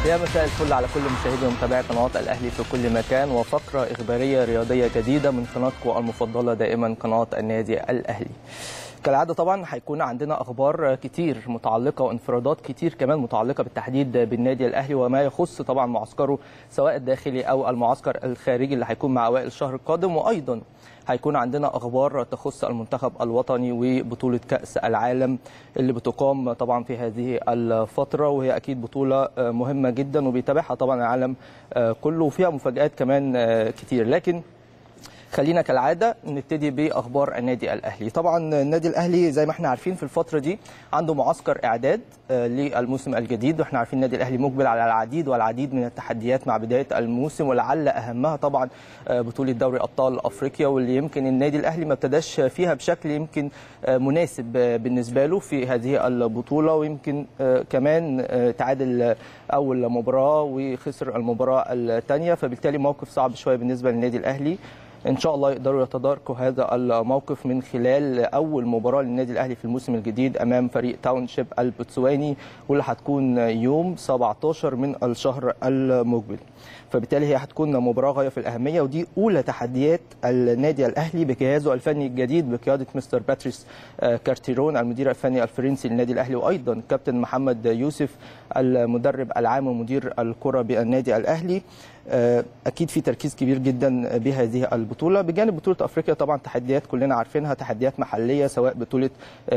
يا مساء الفل على كل مشاهدي ومتابعي قناه الاهلي في كل مكان وفقره اخباريه رياضيه جديده من قناتكم المفضله دائما قناه النادي الاهلي. كالعاده طبعا هيكون عندنا اخبار كتير متعلقه وانفرادات كتير كمان متعلقه بالتحديد بالنادي الاهلي وما يخص طبعا معسكره سواء الداخلي او المعسكر الخارجي اللي هيكون مع اوائل الشهر القادم وايضا هيكون عندنا اخبار تخص المنتخب الوطني وبطوله كاس العالم اللي بتقام طبعا في هذه الفتره وهي اكيد بطوله مهمه جدا وبيتابعها طبعا العالم كله وفيها مفاجات كمان كتير لكن خلينا كالعاده نبتدي باخبار النادي الاهلي طبعا النادي الاهلي زي ما احنا عارفين في الفتره دي عنده معسكر اعداد للموسم الجديد واحنا عارفين النادي الاهلي مقبل على العديد والعديد من التحديات مع بدايه الموسم ولعل اهمها طبعا بطوله دوري ابطال افريقيا واللي يمكن النادي الاهلي ما ابتداش فيها بشكل يمكن مناسب بالنسبه له في هذه البطوله ويمكن كمان تعادل اول مباراه وخسر المباراه الثانيه فبالتالي موقف صعب شويه بالنسبه للنادي الاهلي ان شاء الله يقدروا يتداركوا هذا الموقف من خلال اول مباراه للنادي الاهلي في الموسم الجديد امام فريق تاونشيب البوتسواني واللي هتكون يوم 17 من الشهر المقبل فبالتالي هي هتكون مباراه غايه في الاهميه ودي اولى تحديات النادي الاهلي بجهازه الفني الجديد بقياده مستر باتريس كارتيرون المدير الفني الفرنسي للنادي الاهلي وايضا الكابتن محمد يوسف المدرب العام ومدير الكره بالنادي الاهلي اكيد في تركيز كبير جدا بهذه البطوله بجانب بطوله افريقيا طبعا تحديات كلنا عارفينها تحديات محليه سواء بطوله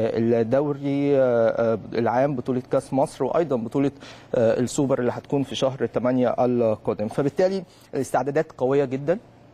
الدوري العام بطوله كاس مصر وايضا بطوله السوبر اللي هتكون في شهر 8 القادم فبالتالي الاستعدادات قويه جدا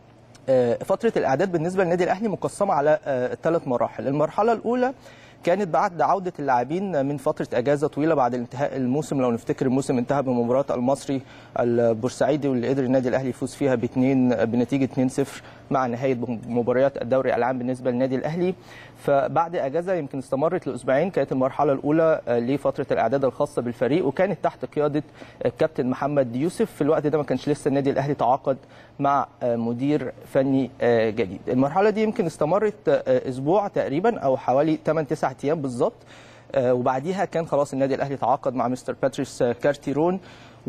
فتره الاعداد بالنسبه للنادي الاهلي مقسمه على ثلاث مراحل المرحله الاولى كانت بعد عودة اللاعبين من فترة أجازة طويلة بعد انتهاء الموسم لو نفتكر الموسم انتهى بمباراة المصري البورسعيدي واللي قدر النادي الأهلي يفوز فيها باثنين بنتيجة 2-0 مع نهاية مباريات الدوري العام بالنسبة للنادي الأهلي فبعد أجازة يمكن استمرت لأسبوعين كانت المرحلة الأولى لفترة الإعداد الخاصة بالفريق وكانت تحت قيادة الكابتن محمد يوسف في الوقت ده ما كانش لسه النادي الأهلي تعاقد مع مدير فني جديد المرحلة دي يمكن استمرت أسبوع تقريبا أو حوالي 8 9 ايام بالظبط وبعديها كان خلاص النادي الاهلي تعاقد مع مستر باتريس كارتيرون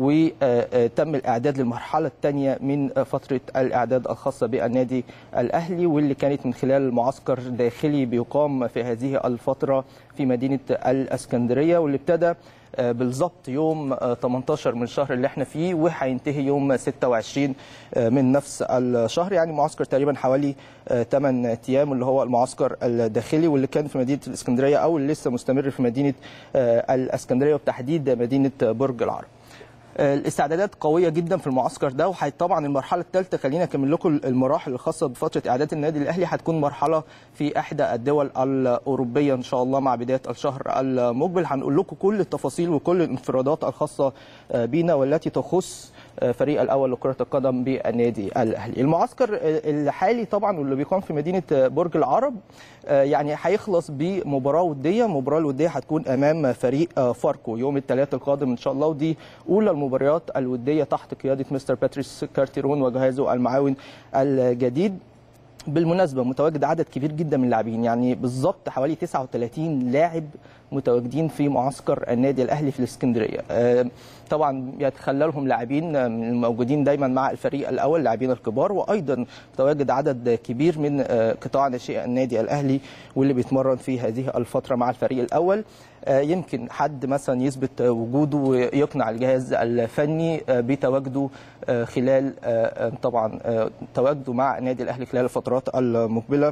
وتم الاعداد للمرحله الثانيه من فتره الاعداد الخاصه بالنادي الاهلي واللي كانت من خلال معسكر داخلي بيقام في هذه الفتره في مدينه الاسكندريه واللي ابتدى بالظبط يوم 18 من الشهر اللي احنا فيه وهينتهي يوم 26 من نفس الشهر يعني معسكر تقريبا حوالي 8 ايام اللي هو المعسكر الداخلي واللي كان في مدينه الاسكندريه او اللي لسه مستمر في مدينه الاسكندريه وبتحديد مدينه برج العرب. الاستعدادات قويه جدا في المعسكر ده وطبعا المرحله الثالثه خلينا اكمل لكم المراحل الخاصه بفتره اعداد النادي الاهلي هتكون مرحله في احدى الدول الاوروبيه ان شاء الله مع بدايه الشهر المقبل هنقول لكم كل التفاصيل وكل الانفرادات الخاصه بينا والتي تخص فريق الاول لكره القدم بالنادي الاهلي المعسكر الحالي طبعا واللي بيقام في مدينه برج العرب يعني هيخلص بمباراه وديه المباراه الوديه هتكون امام فريق فاركو يوم الثلاثاء القادم ان شاء الله ودي اولى المباريات الوديه تحت قياده مستر باتريس كارتيرون وجهازه المعاون الجديد بالمناسبه متواجد عدد كبير جدا من اللاعبين يعني بالظبط حوالي 39 لاعب متواجدين في معسكر النادي الاهلي في الاسكندريه طبعا يتخللهم لاعبين الموجودين دايما مع الفريق الاول اللاعبين الكبار وايضا متواجد عدد كبير من قطاع ناشئ النادي الاهلي واللي بيتمرن في هذه الفتره مع الفريق الاول يمكن حد مثلا يثبت وجوده ويقنع الجهاز الفني بتواجده خلال طبعا تواجده مع النادي الاهلي خلال الفترات المقبله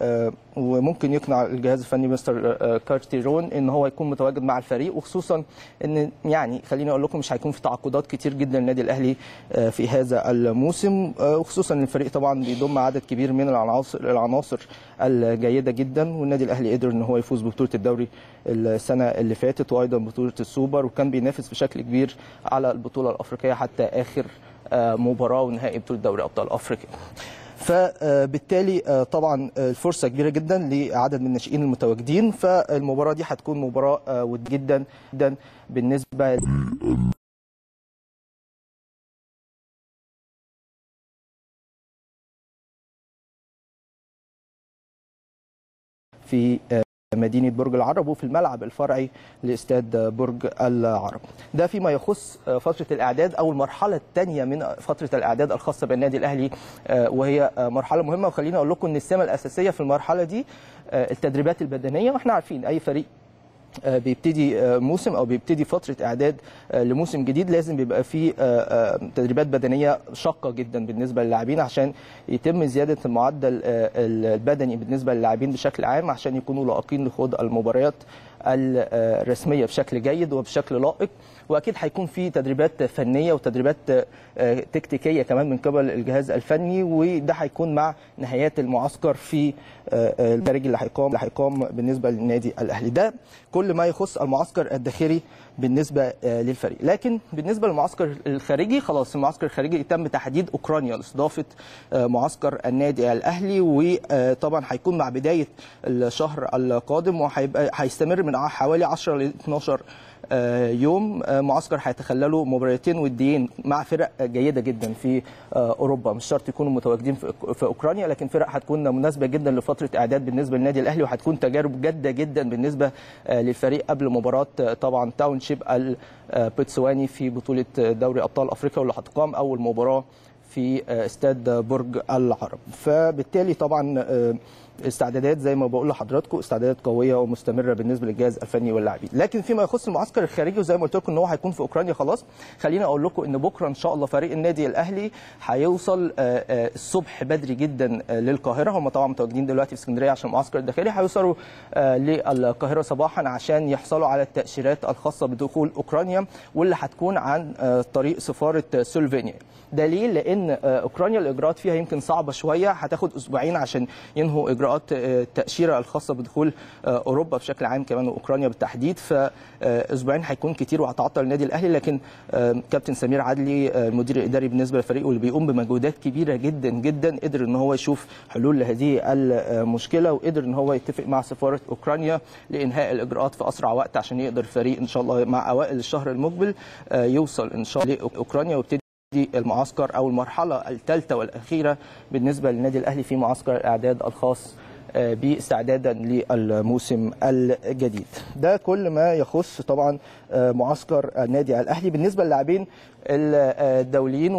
وممكن يقنع الجهاز الفني مستر كارتيرون ان هو يكون متواجد مع الفريق وخصوصا ان يعني خليني اقول لكم مش هيكون في تعاقدات كتير جدا للنادي الاهلي في هذا الموسم وخصوصا ان الفريق طبعا بيضم عدد كبير من العناصر العناصر الجيده جدا والنادي الاهلي قدر ان هو يفوز ببطوله الدوري السنه اللي فاتت وايضا بطوله السوبر وكان بينافس بشكل كبير على البطوله الافريقيه حتى اخر مباراه ونهائي بطوله دوري ابطال افريقيا. فبالتالي طبعا الفرصه كبيره جدا لعدد من الناشئين المتواجدين فالمباراه دي هتكون مباراه ود جدا جدا بالنسبه في مدينه برج العرب وفي الملعب الفرعي لاستاد برج العرب. ده فيما يخص فتره الاعداد او المرحله الثانيه من فتره الاعداد الخاصه بالنادي الاهلي وهي مرحله مهمه وخليني اقول لكم ان السمه الاساسيه في المرحله دي التدريبات البدنيه واحنا عارفين اي فريق بيبتدي موسم او بيبتدي فتره اعداد لموسم جديد لازم بيبقى فيه تدريبات بدنيه شاقه جدا بالنسبه للاعبين عشان يتم زياده المعدل البدني بالنسبه للاعبين بشكل عام عشان يكونوا لائقين لخوض المباريات الرسميه بشكل جيد وبشكل لائق واكيد هيكون في تدريبات فنيه وتدريبات تكتيكيه كمان من قبل الجهاز الفني وده هيكون مع نهايات المعسكر في الخارج اللي هيقام اللي هيقام بالنسبه للنادي الاهلي ده كل ما يخص المعسكر الداخلي بالنسبه للفريق لكن بالنسبه للمعسكر الخارجي خلاص المعسكر الخارجي تم تحديد اوكرانيا لاستضافه معسكر النادي الاهلي وطبعا هيكون مع بدايه الشهر القادم وهيبقى هيستمر من حوالي 10 ل 12 يوم معسكر هيتخلله مباراتين وديين مع فرق جيده جدا في اوروبا مش شرط يكونوا متواجدين في اوكرانيا لكن فرق هتكون مناسبه جدا لفتره اعداد بالنسبه للنادي الاهلي وهتكون تجارب جاده جدا بالنسبه للفريق قبل مباراه طبعا تاون شيب البتسواني في بطوله دوري ابطال افريقيا واللي هتقام اول مباراه في استاد برج العرب فبالتالي طبعا استعدادات زي ما بقول لحضراتكم استعدادات قويه ومستمره بالنسبه للجهاز الفني واللاعبين لكن فيما يخص المعسكر الخارجي وزي ما قلت لكم ان هو هيكون في اوكرانيا خلاص خليني اقول لكم ان بكره ان شاء الله فريق النادي الاهلي هيوصل الصبح بدري جدا للقاهره هم طبعا متواجدين دلوقتي في اسكندريه عشان المعسكر الداخلي هيوصلوا للقاهره صباحا عشان يحصلوا على التاشيرات الخاصه بدخول اوكرانيا واللي هتكون عن طريق سفاره سلوفينيا ده ليه؟ لان اوكرانيا الاجراءات فيها يمكن صعبه شويه هتاخد اسبوعين عشان ينهوا اجراءات التاشيره الخاصه بدخول اوروبا بشكل عام كمان واوكرانيا بالتحديد فاسبوعين هيكون كتير وهتعطل النادي الاهلي لكن كابتن سمير عدلي المدير الاداري بالنسبه للفريق واللي بيقوم بمجهودات كبيره جدا جدا قدر ان هو يشوف حلول لهذه المشكله وقدر ان هو يتفق مع سفاره اوكرانيا لانهاء الاجراءات في اسرع وقت عشان يقدر الفريق ان شاء الله مع اوائل الشهر المقبل يوصل ان شاء الله لاوكرانيا ويبتدي المعسكر او المرحله الثالثه والاخيره بالنسبه للنادي الاهلي في معسكر الاعداد الخاص باستعدادا للموسم الجديد ده كل ما يخص طبعا معسكر النادي الاهلي بالنسبه للاعبين الدوليين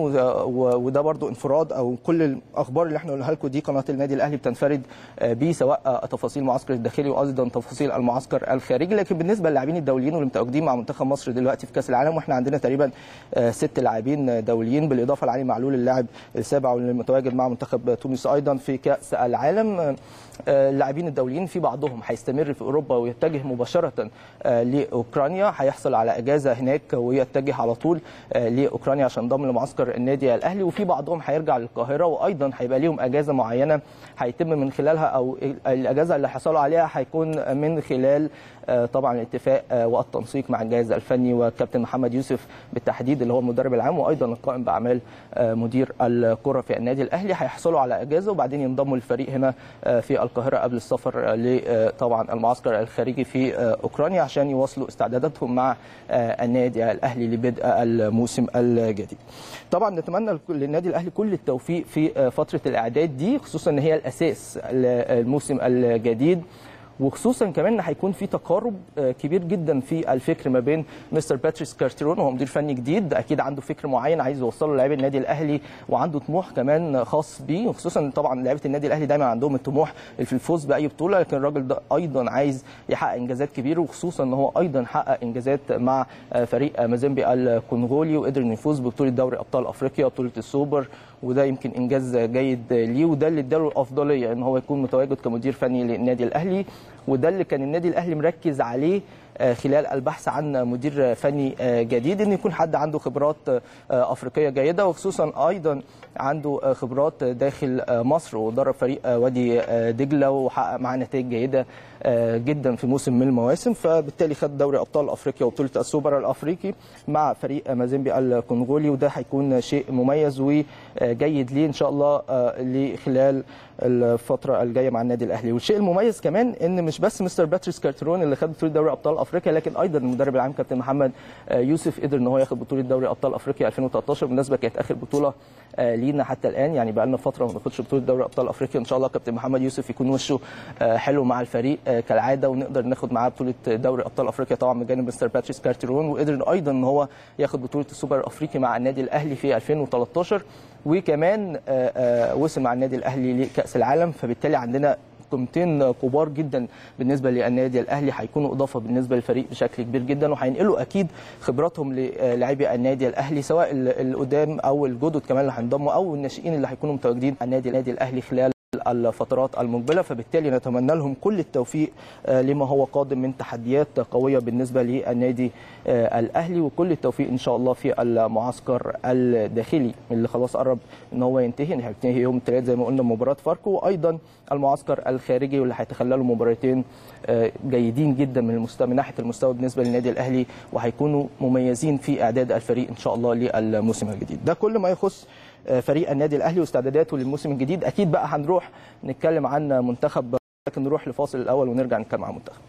وده برضو انفراد او كل الاخبار اللي احنا قلناها لكم دي قناه النادي الاهلي بتنفرد بيه سواء تفاصيل المعسكر الداخلي وايضا تفاصيل المعسكر الخارجي لكن بالنسبه للاعبين الدوليين واللي متواجدين مع منتخب مصر دلوقتي في كاس العالم واحنا عندنا تقريبا ست لاعبين دوليين بالاضافه لعلي معلول اللاعب السابع واللي متواجد مع منتخب تونس ايضا في كاس العالم اللاعبين الدوليين في بعضهم هيستمر في اوروبا ويتجه مباشره لاوكرانيا هيحصل على اجازه هناك ويتجه على طول لاوكرانيا عشان ينضم لمعسكر النادي الاهلي وفي بعضهم هيرجع للقاهره وايضا هيبقى ليهم اجازه معينه هيتم من خلالها او الاجازه اللي حصلوا عليها هيكون من خلال طبعا الاتفاق والتنسيق مع الجهاز الفني والكابتن محمد يوسف بالتحديد اللي هو المدرب العام وايضا القائم باعمال مدير الكره في النادي الاهلي هيحصلوا على اجازه وبعدين ينضموا للفريق هنا في القاهره قبل السفر لطبعا المعسكر الخارجي في اوكرانيا عشان يواصلوا استعداداتهم مع النادي الاهلي لبدء الموسم الجديد. طبعا نتمنى للنادي الاهلي كل التوفيق في فتره الاعداد دي خصوصا ان هي الاساس الموسم الجديد وخصوصا كمان ان هيكون في تقارب كبير جدا في الفكر ما بين مستر باتريس كارتيرون وهو مدير فني جديد اكيد عنده فكر معين عايز يوصله للاعيبه النادي الاهلي وعنده طموح كمان خاص بيه وخصوصا طبعا لعيبه النادي الاهلي دايما عندهم الطموح في الفوز باي بطوله لكن الراجل ده ايضا عايز يحقق انجازات كبيره وخصوصا ان هو ايضا حقق انجازات مع فريق مازيمبي الكونغولي وقدر انه يفوز ببطوله دوري ابطال افريقيا بطوله السوبر وده يمكن انجاز جيد ليه وده اللي اداله الافضليه ان هو يكون متواجد كمدير فني للنادي الاهلي وده اللي كان النادي الاهلي مركز عليه خلال البحث عن مدير فني جديد ان يكون حد عنده خبرات افريقيه جيده وخصوصا ايضا عنده خبرات داخل مصر ودرب فريق وادي دجله وحقق معاه نتائج جيده جدا في موسم من المواسم فبالتالي خد دوري ابطال افريقيا وبطوله السوبر الافريقي مع فريق مازيمبي الكونغولي وده هيكون شيء مميز وجيد ليه ان شاء الله لخلال الفتره الجايه مع النادي الاهلي والشيء المميز كمان ان مش بس مستر باتريس كارترون اللي خد بطوله دوري ابطال افريقيا لكن ايضا المدرب العام كابتن محمد يوسف قدر ان هو ياخد بطوله دوري ابطال افريقيا 2013 بالمناسبه كانت اخر بطوله لينا حتى الان يعني بقى لنا فتره ما بناخدش بطوله دوري ابطال افريقيا ان شاء الله كابتن محمد يوسف يكون وشه حلو مع الفريق كالعاده ونقدر ناخد معاه بطوله دوري ابطال افريقيا طبعا بجانب مستر باتريس كارتيرون وقدر ايضا ان هو ياخد بطوله السوبر الافريقي مع النادي الاهلي في 2013 وكمان وصل مع النادي الاهلي لكاس العالم فبالتالي عندنا قيمتين كبار جدا بالنسبه للنادي الاهلي هيكونوا اضافه بالنسبه للفريق بشكل كبير جدا وهينقلوا اكيد خبراتهم للاعبي النادي الاهلي سواء القدام او الجدد كمان اللي هينضموا او الناشئين اللي هيكونوا متواجدين على النادي النادي الاهلي خلال الفترات المقبله فبالتالي نتمنى لهم كل التوفيق لما هو قادم من تحديات قويه بالنسبه للنادي الاهلي وكل التوفيق ان شاء الله في المعسكر الداخلي اللي خلاص قرب ان هو ينتهي هينتهي يوم الثلاث زي ما قلنا مباراه فاركو وايضا المعسكر الخارجي واللي هيتخلله مباراتين جيدين جدا من المستوى من ناحيه المستوى بالنسبه للنادي الاهلي وهيكونوا مميزين في اعداد الفريق ان شاء الله للموسم الجديد ده كل ما يخص فريق النادي الاهلي واستعداداته للموسم الجديد اكيد بقى هنروح نتكلم عن منتخب لكن نروح لفاصل الاول ونرجع نتكلم عن المنتخب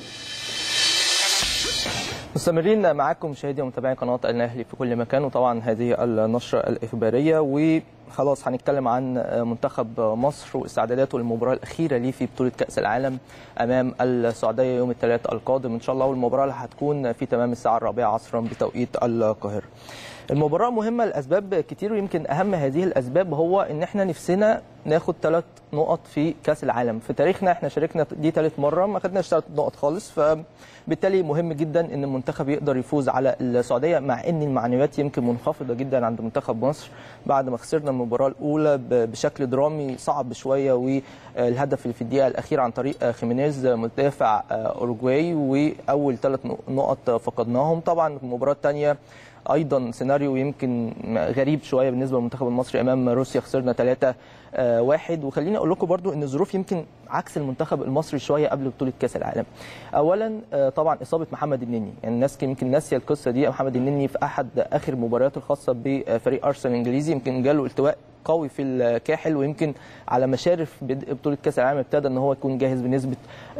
مستمرين معاكم مشاهدي ومتابعي قناه الاهلي في كل مكان وطبعا هذه النشره الاخباريه وخلاص هنتكلم عن منتخب مصر واستعداداته للمباراه الاخيره ليه في بطوله كاس العالم امام السعوديه يوم الثلاثاء القادم ان شاء الله والمباراه اللي هتكون في تمام الساعه الرابعه عصرا بتوقيت القاهره المباراة مهمة لأسباب كتير ويمكن أهم هذه الأسباب هو إن إحنا نفسنا ناخد ثلاث نقط في كأس العالم في تاريخنا إحنا شاركنا دي ثالث مرة ما خدناش ثلاث نقط خالص فبالتالي مهم جدا إن المنتخب يقدر يفوز على السعودية مع إن المعنويات يمكن منخفضة جدا عند منتخب مصر بعد ما خسرنا المباراة الأولى بشكل درامي صعب شوية والهدف اللي في الدقيقة الأخيرة عن طريق خيمينيز مدافع أوروجواي وأول ثلاث نقط فقدناهم طبعا المباراة الثانية ايضا سيناريو يمكن غريب شويه بالنسبه للمنتخب المصري امام روسيا خسرنا 3 واحد وخليني اقول لكم برضو ان الظروف يمكن عكس المنتخب المصري شويه قبل بطوله كاس العالم اولا طبعا اصابه محمد النني يعني الناس يمكن ناسيه القصه دي محمد النني في احد اخر مبارياته الخاصه بفريق ارسنال الانجليزي يمكن جاله التواء قوي في الكاحل ويمكن على مشارف بدء بطوله كاس العالم ابتدى ان هو يكون جاهز بنسبه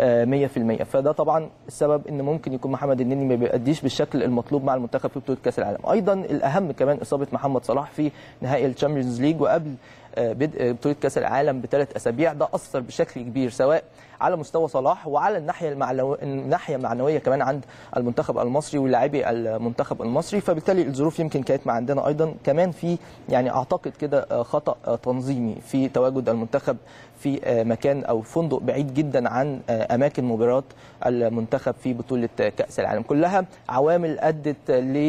100% فده طبعا السبب ان ممكن يكون محمد النني ما بيأديش بالشكل المطلوب مع المنتخب في بطوله كاس العالم ايضا الاهم كمان اصابه محمد صلاح في نهائي الشامبيونز ليج وقبل بدء بطوله كاس العالم بثلاث اسابيع ده اثر بشكل كبير سواء على مستوى صلاح وعلى الناحيه المعنويه الناحيه المعنويه كمان عند المنتخب المصري ولاعبي المنتخب المصري فبالتالي الظروف يمكن كانت مع عندنا ايضا كمان في يعني اعتقد كده خطا تنظيمي في تواجد المنتخب في مكان او فندق بعيد جدا عن اماكن مباراه المنتخب في بطوله كاس العالم كلها عوامل ادت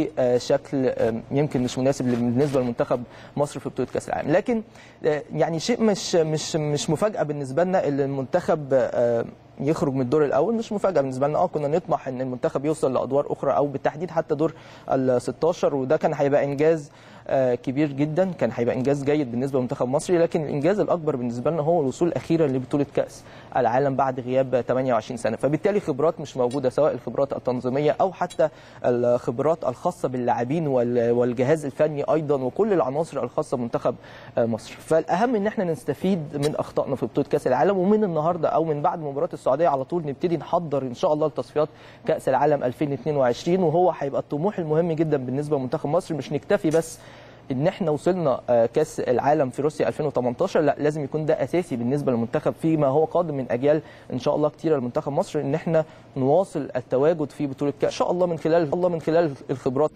لشكل يمكن مش مناسب بالنسبه لمنتخب مصر في بطوله كاس العالم لكن يعني شيء مش مش مش مفاجاه بالنسبه لنا ان المنتخب يخرج من الدور الاول مش مفاجاه بالنسبه لنا اه كنا نطمح ان المنتخب يوصل لادوار اخرى او بالتحديد حتى دور ال 16 وده كان هيبقى انجاز كبير جدا كان هيبقى انجاز جيد بالنسبه للمنتخب المصري لكن الانجاز الاكبر بالنسبه لنا هو الوصول اخيرا لبطوله كاس العالم بعد غياب 28 سنه فبالتالي خبرات مش موجوده سواء الخبرات التنظيميه او حتى الخبرات الخاصه باللاعبين والجهاز الفني ايضا وكل العناصر الخاصه بمنتخب مصر فالاهم ان احنا نستفيد من اخطائنا في بطوله كاس العالم ومن النهارده او من بعد مباراه السعوديه على طول نبتدي نحضر ان شاء الله لتصفيات كاس العالم 2022 وهو هيبقى الطموح المهم جدا بالنسبه لمنتخب مصر مش نكتفي بس ان احنا وصلنا كاس العالم في روسيا 2018 لا لازم يكون ده اساسي بالنسبه للمنتخب فيما هو قادم من اجيال ان شاء الله كتيره لمنتخب مصر ان احنا نواصل التواجد في بطوله كاس ان شاء الله من خلال الله من خلال الخبرات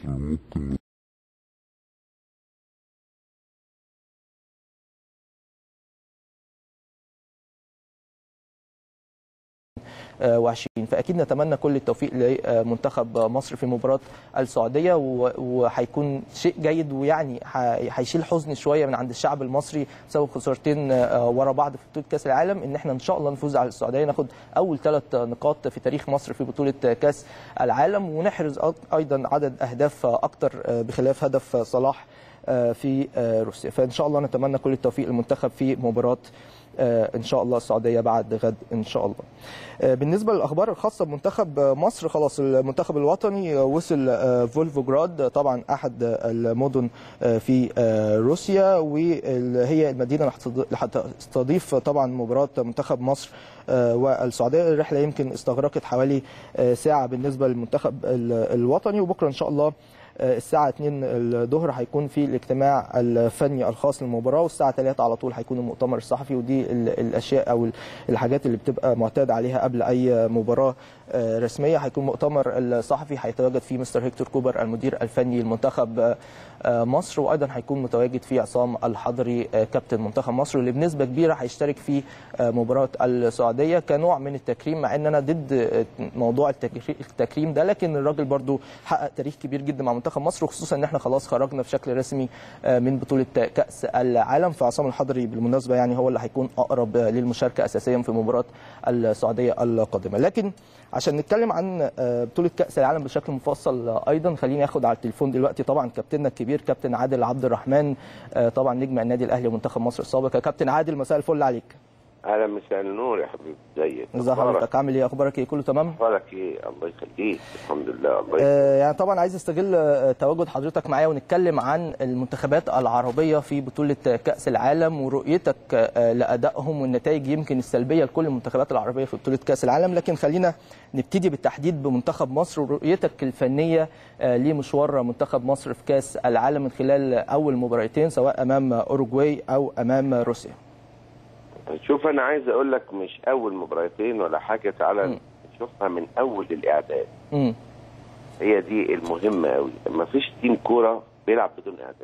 وعشرين فاكيد نتمنى كل التوفيق لمنتخب مصر في مباراه السعوديه وهيكون شيء جيد ويعني هيشيل حزن شويه من عند الشعب المصري بسبب خسارتين ورا بعض في بطوله كاس العالم ان احنا ان شاء الله نفوز على السعوديه ناخد اول ثلاث نقاط في تاريخ مصر في بطوله كاس العالم ونحرز ايضا عدد اهداف اكتر بخلاف هدف صلاح في روسيا فان شاء الله نتمنى كل التوفيق للمنتخب في مباراه ان شاء الله السعوديه بعد غد ان شاء الله. بالنسبه للاخبار الخاصه بمنتخب مصر خلاص المنتخب الوطني وصل فولفوغراد طبعا احد المدن في روسيا وهي المدينه اللي هتستضيف طبعا مباراه منتخب مصر والسعوديه الرحله يمكن استغرقت حوالي ساعه بالنسبه للمنتخب الوطني وبكره ان شاء الله الساعة 2 الظهر هيكون في الاجتماع الفني الخاص للمباراة والساعة 3 على طول هيكون المؤتمر الصحفي ودي الأشياء أو الحاجات اللي بتبقى معتاد عليها قبل أي مباراة رسمية هيكون مؤتمر الصحفي هيتواجد فيه مستر هيكتور كوبر المدير الفني لمنتخب مصر وايضا هيكون متواجد فيه عصام الحضري كابتن منتخب مصر اللي بنسبه كبيره هيشترك في مباراه السعوديه كنوع من التكريم مع ان انا ضد موضوع التكريم ده لكن الراجل برضو حقق تاريخ كبير جدا مع منتخب مصر وخصوصا ان احنا خلاص خرجنا بشكل رسمي من بطوله كاس العالم فعصام الحضري بالمناسبه يعني هو اللي هيكون اقرب للمشاركه اساسيا في مباراه السعوديه القادمه لكن عشان نتكلم عن بطوله كاس العالم بشكل مفصل ايضا خليني اخد على التليفون دلوقتي طبعا كابتننا الكبير كابتن عادل عبد الرحمن طبعا نجم النادي الاهلي ومنتخب مصر السابق يا كابتن عادل مساء الفل عليك اهلا مساء النور يا حبيبي ازيك ازي حضرتك عامل ايه اخبارك ايه كله تمام اخبارك ايه الله يخليك الحمد لله الله آه يعني طبعا عايز استغل تواجد حضرتك معايا ونتكلم عن المنتخبات العربيه في بطوله كاس العالم ورؤيتك لادائهم والنتائج يمكن السلبيه لكل المنتخبات العربيه في بطوله كاس العالم لكن خلينا نبتدي بالتحديد بمنتخب مصر ورؤيتك الفنيه لمشوار منتخب مصر في كاس العالم من خلال اول مباراتين سواء امام اوروجواي او امام روسيا شوف انا عايز اقول لك مش اول مباراتين ولا حاجه تعالى نشوفها من اول الاعداد م. هي دي المهمه قوي ما فيش تيم كوره بيلعب بدون اعداد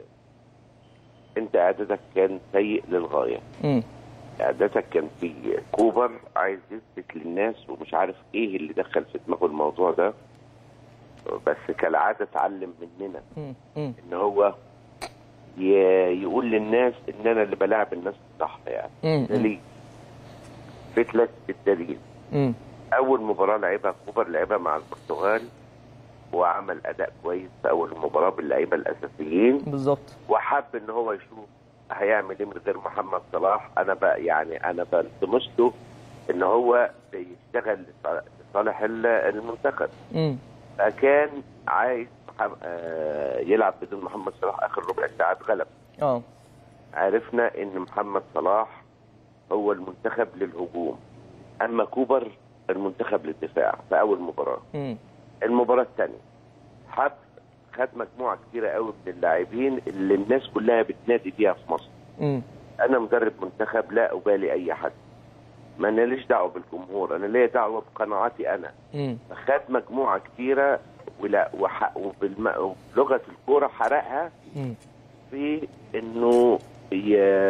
انت اعدادك كان سيء للغايه م. اعدادك كان في كوبر عايز يثبت للناس ومش عارف ايه اللي دخل في دماغه الموضوع ده بس كالعاده اتعلم مننا م. م. ان هو يقول للناس ان انا اللي بلاعب الناس صح يعني دليل فتلك بالدليل اول مباراه لعبها كوبر لعبها مع البرتغال وعمل اداء كويس في اول مباراه باللعيبه الاساسيين بالظبط وحب ان هو يشوف هيعمل ايه من غير محمد صلاح انا بقى يعني انا بلتمس له ان هو بيشتغل لصالح المنتخب م. فكان عايز يلعب بدون محمد صلاح اخر ربع ساعه اتغلب اه عرفنا ان محمد صلاح هو المنتخب للهجوم اما كوبر المنتخب للدفاع في اول مباراه م. المباراه الثانيه حب خد مجموعه كبيره قوي من اللاعبين اللي الناس كلها بتنادي بيها في مصر م. انا مدرب منتخب لا ابالي اي حد ما انا ليش دعوه بالجمهور انا ليا دعوه بقناعاتي انا م. فخد مجموعه كبيره ولا وح... وبالم... وبلغه الكوره حرقها م. في انه ي...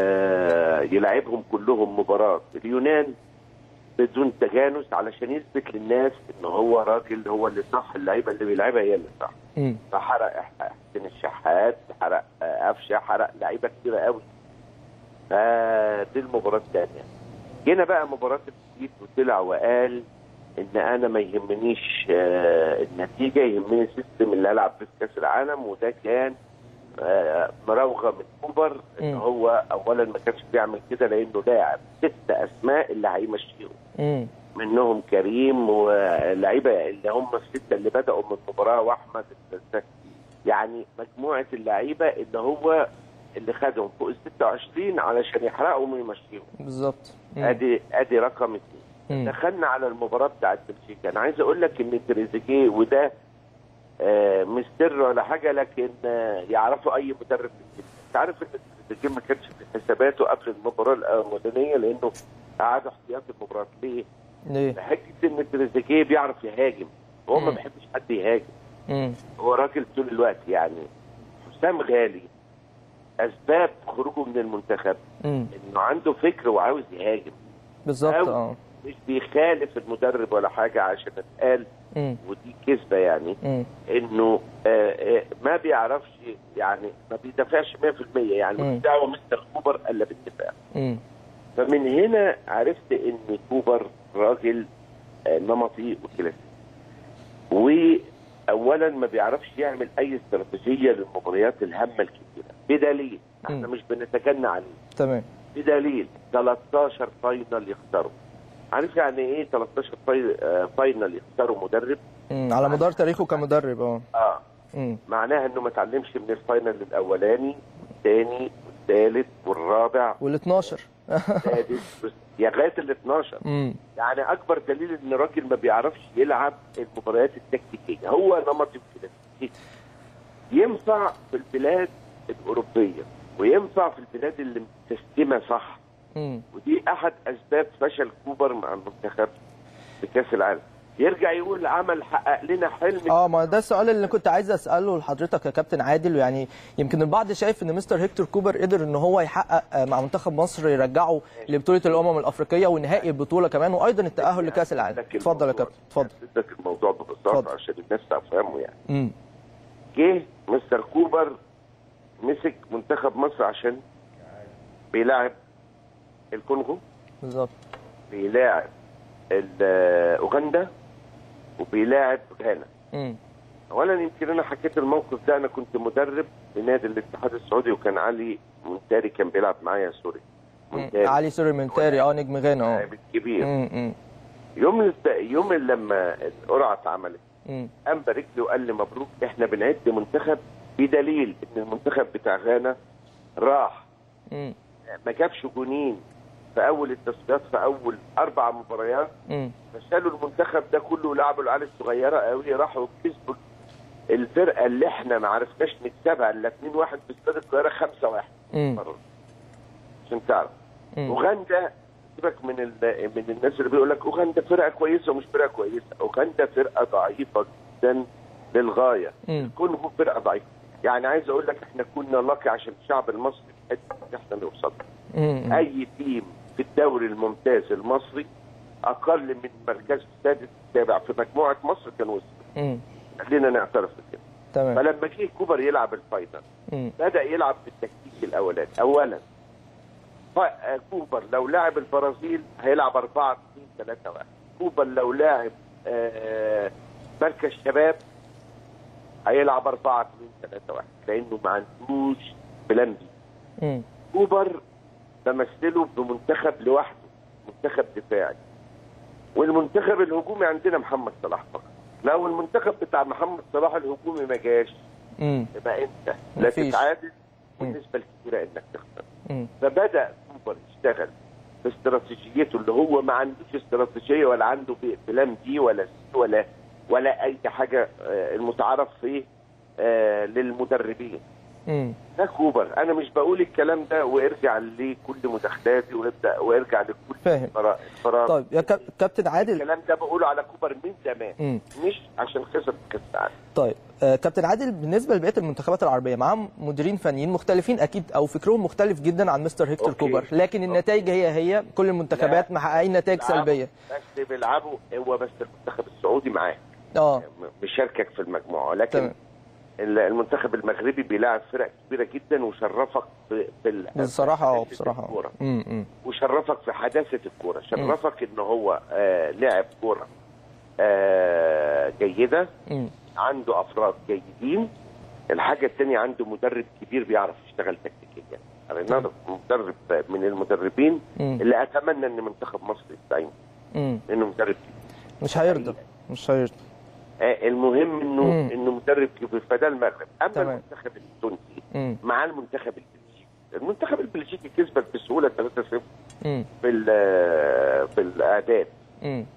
يلعبهم كلهم مباراه اليونان بدون تجانس علشان يثبت للناس ان هو راجل هو اللي صح اللعيبه اللي بيلعبها هي اللي صح م. فحرق حسين الشحات حرق قفشه حرق لعيبه كتيره قوي فدي المباراه الثانيه جينا بقى مباراه الجديد وطلع وقال ان انا ما يهمنيش آه النتيجه يهمني السيستم اللي العب في كاس العالم وده كان آه مراوغه من كوبر ان م. هو اولا ما كانش بيعمل كده لانه لاعب ست اسماء اللي هيمشيهم م. منهم كريم واللعيبه اللي هم السته اللي بداوا من المباراه واحمد الزكي يعني مجموعه اللعيبه اللي هو اللي خدهم فوق ال 26 علشان يحرقهم ويمشيهم بالظبط م. ادي ادي رقم اثنين م. دخلنا على المباراه بتاعت بلجيكا انا عايز اقول لك ان تريزيجيه وده آه مش سر ولا حاجه لكن آه يعرفوا اي مدرب في انت عارف ان تريزيجيه ما كانش في حساباته قبل المباراه الاولانيه لانه قعدوا احتياطي المباراه ليه؟ ليه؟ بحجه ان تريزيجيه بيعرف يهاجم هو ما مم. بيحبش حد يهاجم م. هو راجل طول الوقت يعني حسام غالي اسباب خروجه من المنتخب م. انه عنده فكر وعاوز يهاجم بالظبط أو- اه مش بيخالف المدرب ولا حاجه عشان اتقال م. ودي كذبه يعني م. انه آه، آه، ما بيعرفش يعني ما بيدافعش 100% يعني مم. مش دعوه مستر كوبر الا بالدفاع م. فمن هنا عرفت ان كوبر راجل آه، نمطي وكلاسيكي اولا ما بيعرفش يعمل اي استراتيجيه للمباريات الهامه الكبيره بدليل احنا مم. مش بنتجنى عليه تمام بدليل 13 فاينل يخسروا عارف يعني ايه 13 فاي- آه، فاينل يخسروا مدرب مم. على مدار تاريخه كمدرب اه اه مم. معناها انه ما اتعلمش من الفاينل الاولاني الثاني والثالث والرابع وال 12 والسادس بس- يا لغايه ال 12 امم يعني اكبر دليل ان الراجل ما بيعرفش يلعب المباريات التكتيكيه هو نمط الكلاسيكي ينفع في البلاد الاوروبيه وينفع في البلاد اللي متسيستمه صح امم ودي احد اسباب فشل كوبر مع المنتخب في كاس العالم يرجع يقول عمل حقق لنا حلم اه ما ده السؤال اللي كنت عايز اساله لحضرتك يا كابتن عادل يعني يمكن البعض شايف ان مستر هيكتور كوبر قدر ان هو يحقق آه، مع منتخب مصر يرجعه لبطوله الامم الافريقيه ونهائي البطوله كمان وايضا التاهل لكاس العالم لك اتفضل يا الموضوع- كابتن اتفضل لك الموضوع ببساطه اتفضل. عشان الناس تفهمه يعني امم جه مستر كوبر مسك منتخب مصر عشان بيلاعب الكونغو بالظبط بيلاعب ال- اوغندا وبيلاعب غانا امم اولا يمكن انا حكيت الموقف ده انا كنت مدرب لنادي الاتحاد السعودي وكان علي منتاري كان بيلعب معايا سوري منتاري علي سوري منتاري اه نجم غانا اه لاعب كبير امم يوم الت- يوم لما القرعه اتعملت امم قام بارك لي وقال لي مبروك احنا بنعد منتخب بدليل ان المنتخب بتاع غانا راح امم ما جابش جونين في اول التصفيات في اول اربع مباريات امم فشالوا المنتخب ده كله ولعبوا العيال الصغيره قوي راحوا كسبوا الفرقه اللي احنا ما عرفناش نكسبها الا 2 1 في استاد القاهره 5 1 امم عشان تعرف اوغندا سيبك من ال- من الناس اللي بيقول لك اوغندا فرقه كويسه ومش فرقه كويسه اوغندا فرقه ضعيفه جدا للغايه امم كونغو فرقه ضعيفه يعني عايز اقول لك احنا كنا لاقي عشان الشعب المصري في حته إن احنا نوصل امم اي تيم في الدوري الممتاز المصري اقل من مركز السادس السابع في مجموعه مصر كان وصل امم خلينا نعترف بكده تمام فلما جه كوبر يلعب الفاينل امم بدا يلعب بالتكتيك الاولاني اولا ف- كوبر لو لاعب البرازيل هيلعب 4 2 3 1 كوبر لو لاعب آه، مركز شباب هيلعب 4 2 3 1 لانه ما عندوش بلان بي امم كوبر بمثله بمنتخب لوحده منتخب دفاعي والمنتخب الهجومي عندنا محمد صلاح فقط لو المنتخب بتاع محمد صلاح الهجومي ما جاش امم يبقى انت لا مفيش. تتعادل والنسبه الكبيره انك تخسر امم فبدا كوبر يشتغل باستراتيجيته اللي هو ما عندوش استراتيجيه ولا عنده بي- بلان بي ولا سي ولا ولا اي حاجه آه، المتعارف فيه آه، للمدربين امم ده كوبر انا مش بقول الكلام ده وارجع لكل مداخلاتي وابدا وارجع لكل فاهم. فرا- فرا- طيب يا كاب- كابتن عادل الكلام ده بقوله على كوبر من زمان امم مش عشان خسر كاس العالم طيب آه، كابتن عادل بالنسبه لبقيه المنتخبات العربيه معاهم مديرين فنيين مختلفين اكيد او فكرهم مختلف جدا عن مستر هيكتور أوكي. كوبر لكن النتائج هي هي كل المنتخبات لا. محققين نتائج سلبيه بس بيلعبوا هو بس المنتخب السعودي معاه اه مشاركك في المجموعه لكن تمام. ال- المنتخب المغربي بيلاعب فرق كبيره جدا وشرفك في في ال- بصراحه اه في بصراحه الكورة. امم امم وشرفك في حداثه الكوره شرفك ان هو آه لعب كوره آه جيده امم عنده افراد جيدين الحاجه الثانيه عنده مدرب كبير بيعرف يشتغل تكتيكيا يعني أنا مدرب من المدربين مم. اللي اتمنى ان منتخب مصر يستعين امم لانه مدرب كبير مش هيرضى مش هيرضى آه المهم انه مم. انه مدرب كبير فده المغرب اما تمام. المنتخب التونسي امم مع المنتخب البلجيكي المنتخب البلجيكي كسبك بسهوله 3-0 امم في ال- في الاعداد امم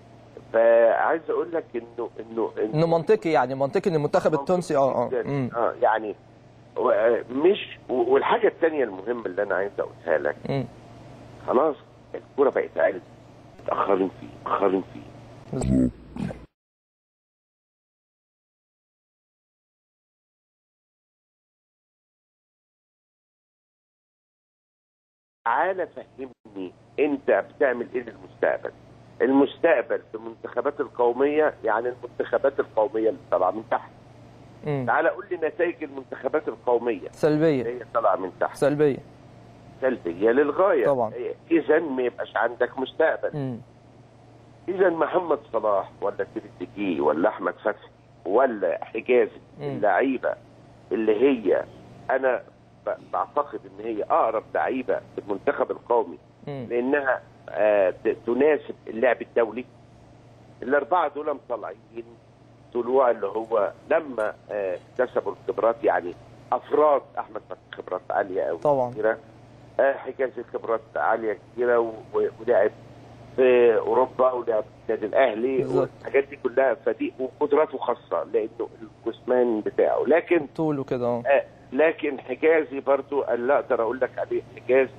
فعايز اقول لك انه انه انه منطقي يعني منطقي ان المنتخب التونسي اه اه جداً. امم اه يعني و- مش و- والحاجه الثانيه المهمه اللي انا عايز اقولها لك امم خلاص الكوره بقت عالم متاخرين فيه متاخرين فيه تعالى فهمني انت بتعمل ايه للمستقبل المستقبل في المنتخبات القوميه يعني المنتخبات القوميه اللي طالعه من تحت امم تعالى قول لي نتائج المنتخبات القوميه سلبيه اللي هي طالعه من تحت سلبيه سلبيه للغايه طبعاً. اذا ما يبقاش عندك مستقبل امم اذا محمد صلاح ولا تريزيجيه ولا احمد فتحي ولا حجازي مم. اللعيبه اللي هي انا ب- بعتقد ان هي اقرب لعيبه في المنتخب القومي مم. لانها آه، ت- تناسب اللعب الدولي الاربعه دول مطلعين طلوع اللي هو لما آه، اكتسبوا الخبرات يعني افراد احمد فتحي خبرات عاليه قوي طبعا كتيره آه، حجازي خبرات عاليه كتيره و- و- ولعب في اوروبا ولعب في النادي الاهلي بالظبط. والحاجات دي كلها فدي وقدراته خاصه لانه الجسمان بتاعه لكن طوله كده اه آه، لكن حجازي برضو اللي اقدر اقول لك عليه حجازي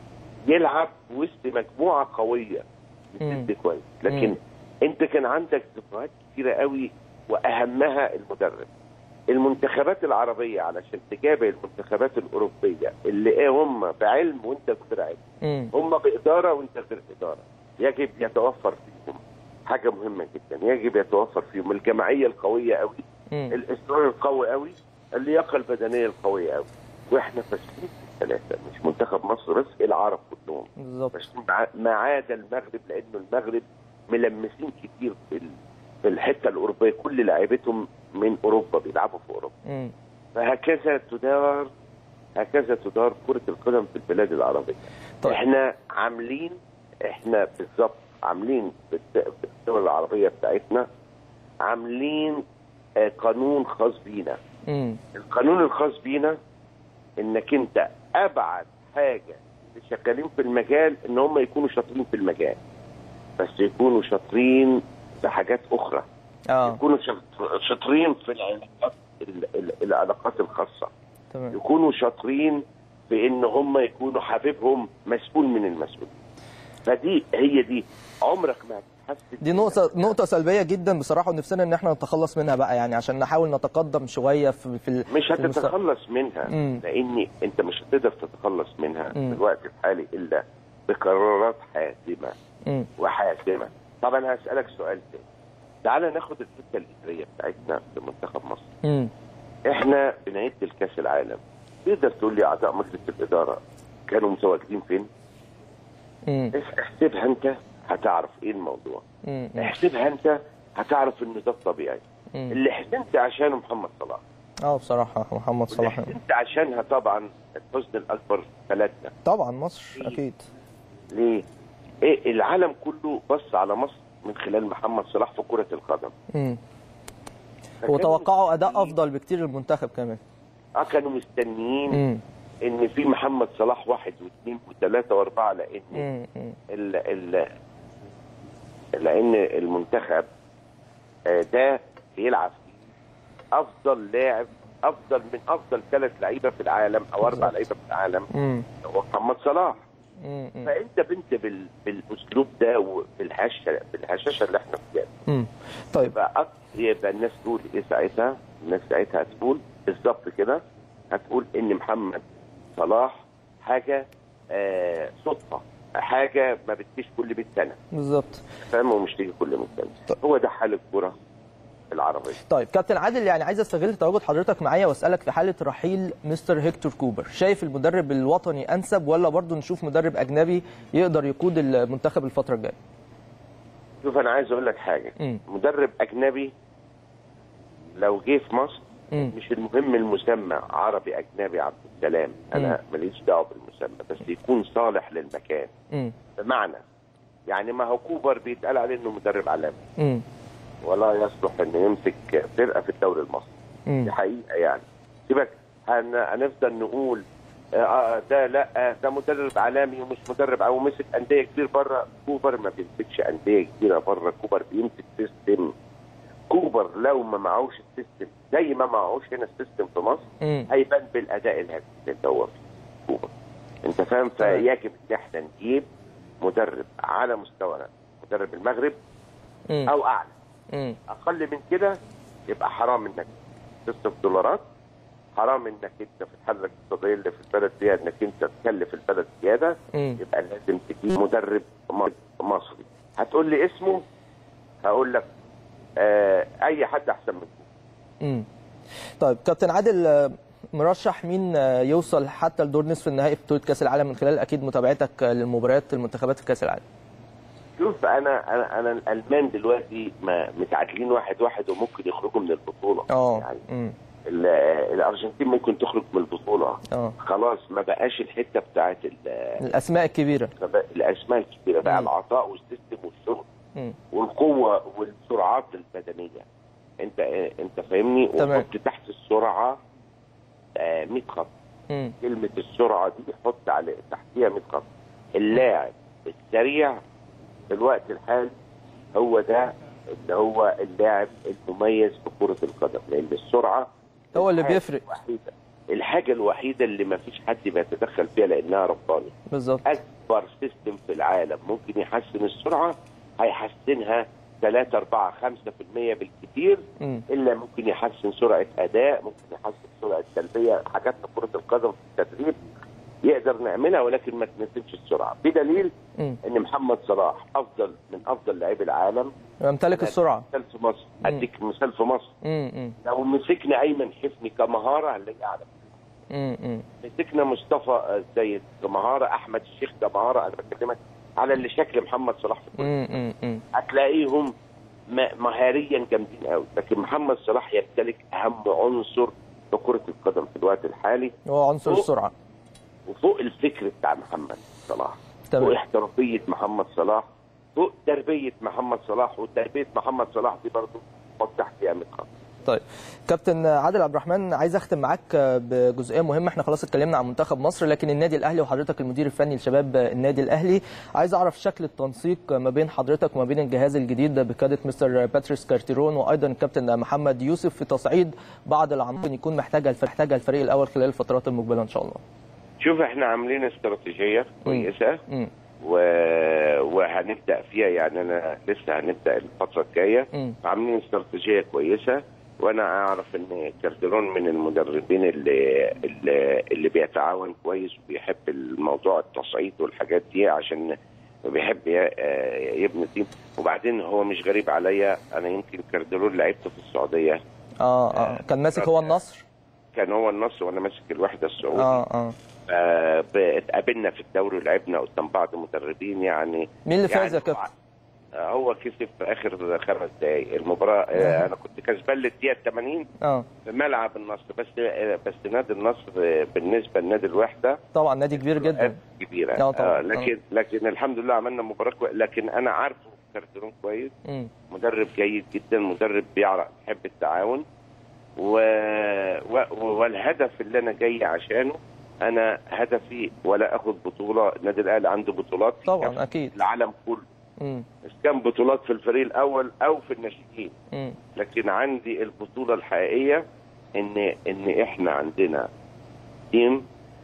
يلعب وسط مجموعه قويه مم. بتدي كويس لكن مم. انت كان عندك ذكريات كتيره قوي واهمها المدرب المنتخبات العربيه علشان تجابه المنتخبات الاوروبيه اللي ايه هم بعلم وانت غير علم مم. هم باداره وانت غير اداره يجب يتوفر فيهم حاجه مهمه جدا يجب يتوفر فيهم الجماعيه القويه قوي مم. الاصرار القوي قوي اللياقه البدنيه القويه قوي واحنا فاشلين في الثلاثه مش منتخب مصر بس العرب كلهم بالظبط فاشلين مع- ما عدا المغرب لانه المغرب ملمسين كتير في ال- في الحته الاوروبيه كل لاعيبتهم من اوروبا بيلعبوا في اوروبا مم. فهكذا تدار هكذا تدار كره القدم في البلاد العربيه طيب. احنا عاملين احنا بالظبط عاملين في الد- في الدول العربيه بتاعتنا عاملين آه، قانون خاص بينا مم. القانون الخاص بينا انك انت ابعد حاجه اللي شغالين في المجال ان هم يكونوا شاطرين في المجال بس يكونوا شاطرين في حاجات اخرى اه يكونوا شاط- شاطرين في العلاقات ال- ال- العلاقات الخاصه تمام يكونوا شاطرين في ان هم يكونوا حبيبهم مسؤول من المسؤولين فدي هي دي عمرك ما هتحسن دي نقطة نقطة سلبية جدا بصراحة ونفسنا ان احنا نتخلص منها بقى يعني عشان نحاول نتقدم شوية في في ال- مش في المستقبل. هتتخلص منها مم. لان انت مش هتقدر تتخلص منها مم. في الوقت الحالي الا بقرارات حاسمه مم. وحاسمه طبعا هسالك سؤال تاني تعال ناخد الحته الاداريه بتاعتنا في منتخب مصر مم. احنا بنعد الكاس العالم تقدر تقول لي اعضاء مجلس الاداره كانوا متواجدين فين؟ مم. احسبها انت هتعرف ايه الموضوع مم. احسبها انت هتعرف ان ده الطبيعي مم. اللي حزنت عشانه محمد صلاح اه بصراحة محمد واللي صلاح حزنت عشانها طبعا الحزن الاكبر بلدنا طبعا مصر اكيد ليه؟ ايه العالم كله بص على مصر من خلال محمد صلاح في كرة القدم مم. فكانوا وتوقعوا اداء مستنيين- افضل بكتير للمنتخب كمان اه كانوا مستنيين مم. ان في محمد صلاح واحد واثنين وثلاثة واربعة لان مم. مم. ال ال لان المنتخب آه، ده بيلعب فيه افضل لاعب افضل من افضل ثلاث لعيبه في العالم او اربع بالظبط. لعيبه في العالم مم. هو محمد صلاح مم. مم. فانت بنت بال... بالاسلوب ده وبالهشه بالهشاشه اللي احنا فيها مم. طيب يبقى أك- يبقى الناس تقول ايه ساعتها؟ الناس ساعتها هتقول بالظبط كده هتقول ان محمد صلاح حاجه آه صدفه حاجه ما بتجيش كل 100 سنه بالظبط فاهم ومش تيجي كل 100 سنه هو ده حال الكره العربيه طيب كابتن عادل يعني عايز استغل تواجد حضرتك معايا واسالك في حاله رحيل مستر هيكتور كوبر شايف المدرب الوطني انسب ولا برضه نشوف مدرب اجنبي يقدر يقود المنتخب الفتره الجايه شوف انا عايز اقول لك حاجه مم. مدرب اجنبي لو جه في مصر مم. مش المهم المسمى عربي اجنبي عبد السلام انا ماليش دعوه بالمسمى بس يكون صالح للمكان مم. بمعنى يعني ما هو كوبر بيتقال عليه انه مدرب عالمي مم. ولا يصلح انه يمسك فرقه في الدوري المصري دي مم. حقيقه يعني سيبك هن... هنفضل نقول آه، آه ده لا آه، ده مدرب عالمي ومش مدرب او مسك انديه كتير بره كوبر ما بيمسكش انديه كتيره بره كوبر بيمسك سيستم كوبر لو ما معهوش السيستم زي ما معهوش هنا السيستم في مصر مم. هيبان بالاداء الهزيل اللي هو فيه كوبر انت فاهم تمام. فيجب ان احنا نجيب مدرب على مستوى مدرب المغرب مم. او اعلى مم. اقل من كده يبقى حرام انك تصرف دولارات حرام انك انت في الحاله الاقتصاديه اللي في البلد دي انك انت تكلف البلد زياده مم. يبقى لازم تجيب مدرب م- مصري هتقول لي اسمه هقول لك آه اي حد احسن من كده مم. طيب كابتن عادل آه، مرشح مين آه، يوصل حتى لدور نصف النهائي في بطوله كاس العالم من خلال اكيد متابعتك آه، للمباريات المنتخبات في كاس العالم شوف انا انا انا الالمان دلوقتي ما متعادلين واحد واحد وممكن يخرجوا من البطوله اه يعني مم. ال- الارجنتين ممكن تخرج من البطوله اه خلاص ما بقاش الحته بتاعت ال- الاسماء الكبيره الاسماء الكبيره بقى مم. العطاء والسيستم والشغل مم. والقوه والسرعات البدنيه انت انت فاهمني تمام. وحط تحت السرعه آه، 100 خط مم. كلمه السرعه دي حط على تحتيها 100 خط اللاعب السريع في الوقت الحالي هو ده اللي هو اللاعب المميز في كره القدم لان السرعه هو اللي الحاجة بيفرق. الوحيده الحاجه الوحيده اللي ما فيش حد بيتدخل فيها لانها رباني بالظبط اكبر سيستم في العالم ممكن يحسن السرعه هيحسنها 3 4 5% بالكثير مم. الا ممكن يحسن سرعه اداء ممكن يحسن سرعه تلبيه حاجات في كره القدم في التدريب يقدر نعملها ولكن ما تناسبش السرعه بدليل مم. ان محمد صلاح افضل من افضل لاعبي العالم يمتلك السرعه مثال في مصر اديك مثال في مصر مم. مم. لو مسكنا ايمن حفني كمهاره هنلاقيه اعلى مم. مم. مسكنا مصطفى السيد كمهاره احمد الشيخ كمهاره انا بكلمك على اللي شكل محمد صلاح في كل مم. مم. مم. هتلاقيهم م- مهاريا جامدين قوي لكن محمد صلاح يمتلك اهم عنصر في كره القدم في الوقت الحالي هو عنصر فوق. السرعه وفوق الفكر بتاع محمد صلاح تمام. فوق احترافيه محمد صلاح فوق تربيه محمد صلاح وتربيه محمد صلاح دي برضه حط تحتها 100 خط طيب كابتن عادل عبد الرحمن عايز اختم معاك بجزئيه مهمه احنا خلاص اتكلمنا عن منتخب مصر لكن النادي الاهلي وحضرتك المدير الفني لشباب النادي الاهلي عايز اعرف شكل التنسيق ما بين حضرتك وما بين الجهاز الجديد بقياده مستر باتريس كارتيرون وايضا الكابتن محمد يوسف في تصعيد بعض العناصر يكون محتاجها الفريق محتاجها الفريق الاول خلال الفترات المقبله ان شاء الله شوف احنا عاملين استراتيجيه كويسه مم. و... وهنبدا فيها يعني انا لسه هنبدا الفتره الجايه مم. عاملين استراتيجيه كويسه وانا اعرف ان كارديرون من المدربين اللي اللي, اللي بيتعاون كويس وبيحب الموضوع التصعيد والحاجات دي عشان بيحب ي- آه، يبني تيم وبعدين هو مش غريب عليا انا يمكن كارديرون لعبته في السعوديه اه اه كان ماسك هو النصر كان هو النصر وانا ماسك الوحده السعوديه اه اه آه، ب- اتقابلنا في الدوري ولعبنا قدام بعض مدربين يعني مين اللي فاز يا يعني كابتن؟ آه، هو كسب في اخر خمس دقائق المباراه آه، انا كنت كسبان للدقيقه 80 اه في ملعب النصر بس آه، بس نادي النصر آه، بالنسبه لنادي الوحده طبعا نادي كبير جدا آه، كبيره آه، طبعاً. آه، لكن لكن الحمد لله عملنا مباراه كوي... لكن انا عارفه كارتيرون كويس مم. مدرب جيد جدا مدرب بيعرف يحب التعاون و... و... والهدف اللي انا جاي عشانه انا هدفي ولا اخد بطوله النادي الاهلي عنده بطولات في طبعا كافة اكيد العالم كله مم. بس كان بطولات في الفريق الاول او في الناشئين مم. لكن عندي البطوله الحقيقيه ان ان احنا عندنا تيم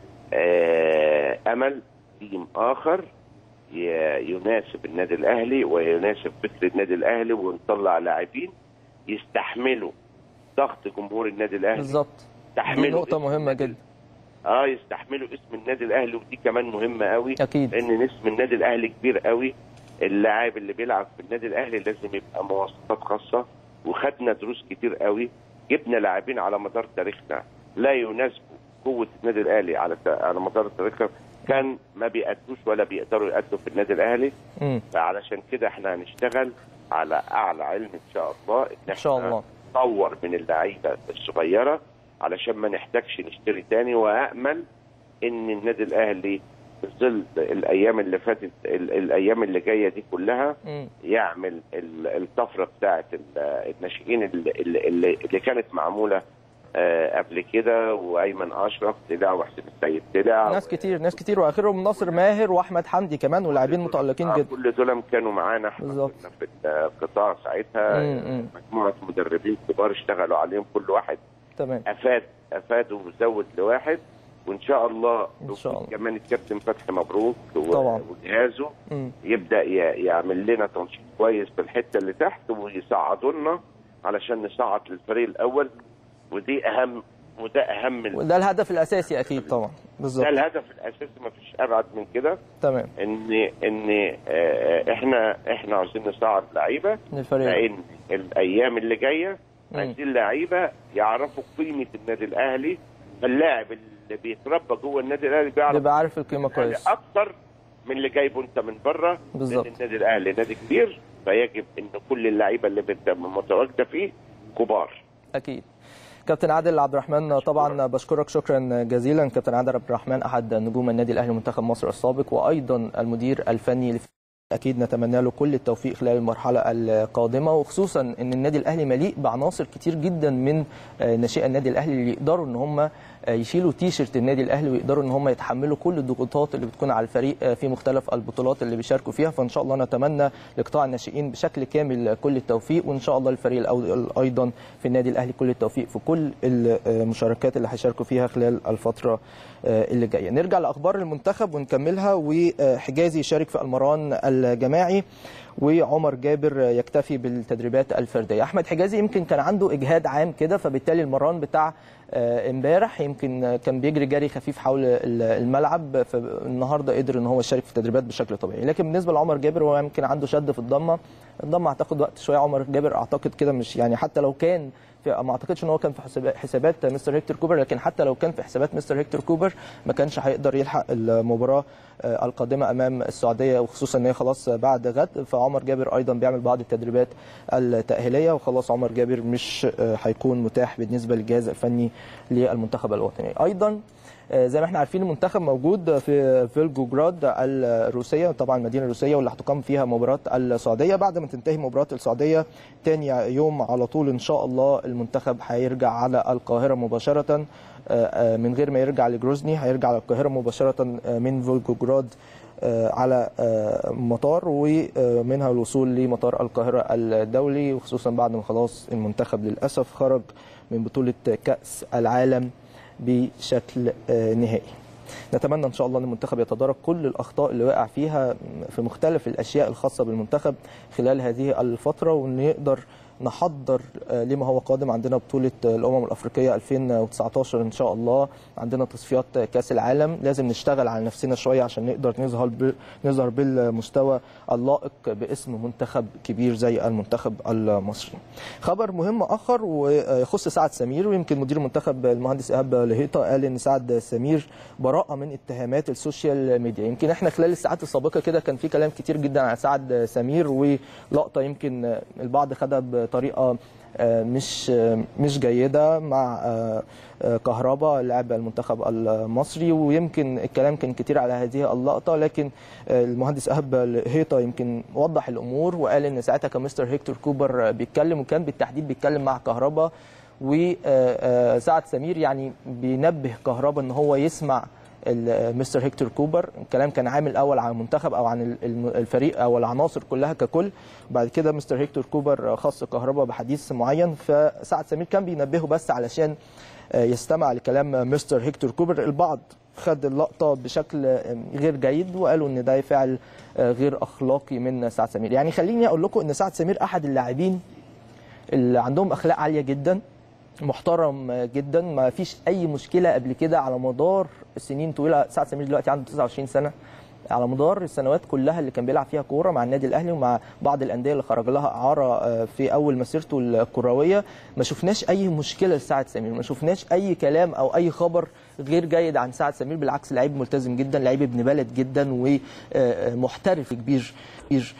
آه امل تيم اخر ي- يناسب النادي الاهلي ويناسب فكر النادي الاهلي ونطلع لاعبين يستحملوا ضغط جمهور النادي الاهلي بالظبط دي يستحملوا نقطه اسم مهمه النادي- جدا اه يستحملوا اسم النادي الاهلي ودي كمان مهمه قوي اكيد لان اسم النادي الاهلي كبير قوي اللاعب اللي بيلعب في النادي الاهلي لازم يبقى مواصفات خاصه وخدنا دروس كتير قوي جبنا لاعبين على مدار تاريخنا لا يناسبوا قوه النادي الاهلي على على مدار تاريخنا كان ما بيأدوش ولا بيقدروا يأدوا في النادي الاهلي مم. فعلشان كده احنا هنشتغل على اعلى علم ان شاء الله ان ان شاء إحنا الله نطور من اللعيبه الصغيره علشان ما نحتاجش نشتري تاني وامل ان النادي الاهلي في ظل الايام اللي فاتت ال- الايام اللي جايه دي كلها مم. يعمل ال- الطفره بتاعه ال- الناشئين اللي, اللي, اللي اللي كانت معموله آه، قبل كده وايمن اشرف طلع وحسين السيد طلع ناس كتير ناس كتير واخرهم ناصر ماهر واحمد حمدي كمان ولاعبين متالقين آه، جدا كل دول كانوا معانا احنا بالظبط. كنا في القطاع ساعتها مم، مم. مجموعه مدربين كبار اشتغلوا عليهم كل واحد تمام افاد افاد وزود لواحد وان شاء الله إن شاء الله. كمان الكابتن فتحي مبروك و- طبعا. وجهازه مم. يبدا ي- يعمل لنا تنشيط كويس في الحته اللي تحت ويصعدوا لنا علشان نصعد للفريق الاول ودي اهم وده اهم ال- وده الهدف الاساسي اكيد طبعا ده بالظبط الهدف الاساسي ما فيش ابعد من كده تمام ان ان آه، احنا احنا عاوزين نصعد لعيبه للفريق لان الايام اللي جايه مم. عايزين لعيبه يعرفوا قيمه النادي الاهلي فاللاعب اللي بيتربى جوه النادي الاهلي بيعرف بيبقى عارف القيمه الأهلي كويس اكتر من اللي جايبه انت من بره بالظبط. لان النادي الاهلي نادي كبير فيجب ان كل اللعيبه اللي بت- متواجده فيه كبار اكيد كابتن عادل عبد الرحمن طبعا بشكرك شكرا جزيلا كابتن عادل عبد الرحمن احد نجوم النادي الاهلي ومنتخب مصر السابق وايضا المدير الفني لف- اكيد نتمنى له كل التوفيق خلال المرحله القادمه وخصوصا ان النادي الاهلي مليء بعناصر كتير جدا من آه، ناشئي النادي الاهلي اللي يقدروا ان هم آه، يشيلوا تيشرت النادي الاهلي ويقدروا ان هم يتحملوا كل الضغوطات اللي بتكون على الفريق آه، في مختلف البطولات اللي بيشاركوا فيها فان شاء الله نتمنى لقطاع الناشئين بشكل كامل كل التوفيق وان شاء الله الفريق الأو- ايضا في النادي الاهلي كل التوفيق في كل المشاركات اللي هيشاركوا فيها خلال الفتره آه، اللي جايه نرجع لاخبار المنتخب ونكملها وحجازي يشارك في المران الجماعي وعمر جابر يكتفي بالتدريبات الفرديه احمد حجازي يمكن كان عنده اجهاد عام كده فبالتالي المران بتاع آه، امبارح يمكن كان بيجري جري خفيف حول ال- الملعب فالنهارده قدر ان هو يشارك في التدريبات بشكل طبيعي لكن بالنسبه لعمر جابر هو يمكن عنده شد في الضمه الضمه هتاخد وقت شويه عمر جابر اعتقد كده مش يعني حتى لو كان في ما اعتقدش ان هو كان في حسابات حسابات مستر هيكتور كوبر لكن حتى لو كان في حسابات مستر هيكتور كوبر ما كانش هيقدر يلحق المباراه آه، القادمه امام السعوديه وخصوصا ان هي خلاص بعد غد فعمر جابر ايضا بيعمل بعض التدريبات التاهيليه وخلاص عمر جابر مش آه، هيكون متاح بالنسبه للجهاز الفني للمنتخب الوطني ايضا آه، زي ما احنا عارفين المنتخب موجود في فيلجوجراد الروسيه طبعا المدينه الروسيه واللي هتقام فيها مباراه السعوديه بعد ما تنتهي مباراه السعوديه تاني يوم على طول ان شاء الله المنتخب هيرجع على القاهره مباشره آه، آه، من غير ما يرجع لجروزني هيرجع على القاهره مباشره آه، من فيلجوجراد آه، على آه، مطار ومنها الوصول لمطار القاهره الدولي وخصوصا بعد ما خلاص المنتخب للاسف خرج من بطوله كاس العالم بشكل آه، نهائي نتمنى ان شاء الله ان المنتخب يتدارك كل الاخطاء اللي وقع فيها في مختلف الاشياء الخاصه بالمنتخب خلال هذه الفتره وان يقدر نحضر آه، لما هو قادم عندنا بطوله آه، الامم الافريقيه 2019 ان شاء الله عندنا تصفيات آه، كاس العالم لازم نشتغل على نفسنا شويه عشان نقدر نظهر ب... نظهر بالمستوى اللائق باسم منتخب كبير زي المنتخب المصري. خبر مهم اخر ويخص سعد سمير ويمكن مدير المنتخب المهندس ايهاب لهيطه قال ان سعد سمير براءه من اتهامات السوشيال ميديا يمكن احنا خلال الساعات السابقه كده كان في كلام كتير جدا عن سعد سمير ولقطه يمكن البعض خدها بطريقه آه، مش آه، مش جيده مع آه، آه، كهربا لاعب المنتخب المصري ويمكن الكلام كان كتير على هذه اللقطه لكن آه، المهندس ايهاب هيطه يمكن وضح الامور وقال ان ساعتها كان مستر هيكتور كوبر بيتكلم وكان بالتحديد بيتكلم مع كهربا وسعد سمير يعني بينبه كهربا ان هو يسمع ال- مستر هيكتور كوبر الكلام كان عامل الاول عن المنتخب او عن ال- الم- الفريق او العناصر كلها ككل بعد كده مستر هيكتور كوبر خص كهربا بحديث معين فسعد سمير كان بينبهه بس علشان آه، يستمع لكلام مستر هيكتور كوبر البعض خد اللقطه بشكل آه، غير جيد وقالوا ان ده فعل آه، غير اخلاقي من سعد سمير يعني خليني اقول لكم ان سعد سمير احد اللاعبين اللي عندهم اخلاق عاليه جدا محترم جدا ما فيش اي مشكله قبل كده على مدار سنين طويله سعد سمير دلوقتي عنده 29 سنه على مدار السنوات كلها اللي كان بيلعب فيها كوره مع النادي الاهلي ومع بعض الانديه اللي خرج لها اعاره آه، في اول مسيرته الكرويه ما شفناش اي مشكله لسعد سمير ما شفناش اي كلام او اي خبر غير جيد عن سعد سمير بالعكس لعيب ملتزم جدا لعيب ابن بلد جدا ومحترف كبير كبير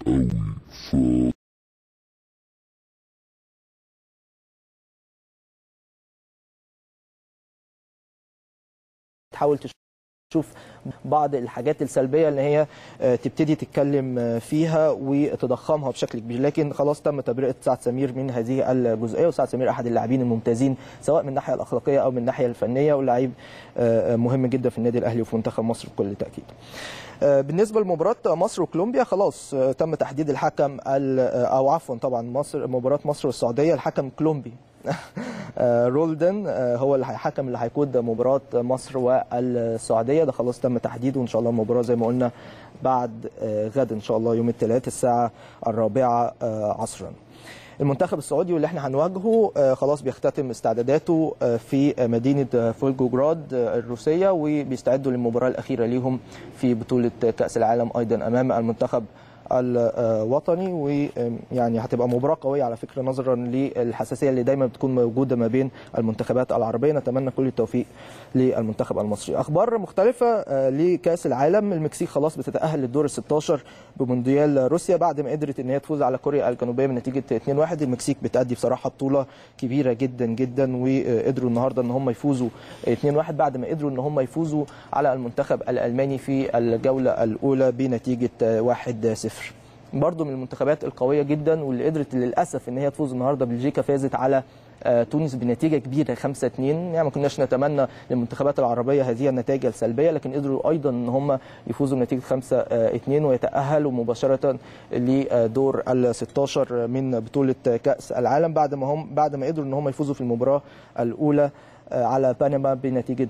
تحاول تشوف بعض الحاجات السلبيه اللي هي آه، تبتدي تتكلم آه، فيها وتضخمها بشكل كبير لكن خلاص تم تبرئه سعد سمير من هذه الجزئيه وسعد سمير احد اللاعبين الممتازين سواء من الناحيه الاخلاقيه او من الناحيه الفنيه ولاعيب آه، آه، مهم جدا في النادي الاهلي وفي منتخب مصر بكل تاكيد. آه، بالنسبه لمباراه مصر وكولومبيا خلاص آه، تم تحديد الحكم ال- آه، او عفوا طبعا مصر مباراه مصر والسعوديه الحكم كولومبي آه، رولدن آه، هو اللي هيحكم اللي هيقود مباراه مصر والسعوديه ده خلاص تم تحديده وان شاء الله المباراه زي ما قلنا بعد آه، غد ان شاء الله يوم الثلاث الساعه الرابعه آه، عصرا المنتخب السعودي واللي احنا هنواجهه آه، خلاص بيختتم استعداداته آه، في آه، مدينه آه، فولجوجراد آه، الروسيه وبيستعدوا للمباراه الاخيره ليهم في بطوله كاس العالم ايضا امام المنتخب الوطني ويعني هتبقى مباراه قويه على فكره نظرا للحساسيه اللي دايما بتكون موجوده ما بين المنتخبات العربيه نتمنى كل التوفيق للمنتخب المصري اخبار مختلفه لكاس العالم المكسيك خلاص بتتاهل للدور ال 16 بمونديال روسيا بعد ما قدرت ان هي تفوز على كوريا الجنوبيه بنتيجه 2-1 المكسيك بتأدي بصراحه بطوله كبيره جدا جدا وقدروا النهارده ان هم يفوزوا 2-1 بعد ما قدروا ان هم يفوزوا على المنتخب الالماني في الجوله الاولى بنتيجه 1-0 برضه من المنتخبات القويه جدا واللي قدرت للاسف ان هي تفوز النهارده بلجيكا فازت على تونس بنتيجه كبيره 5 2 يعني ما كناش نتمنى للمنتخبات العربيه هذه النتائج السلبيه لكن قدروا ايضا ان هم يفوزوا بنتيجه 5 2 ويتاهلوا مباشره لدور ال 16 من بطوله كاس العالم بعد ما هم بعد ما قدروا ان هم يفوزوا في المباراه الاولى على بنما بنتيجه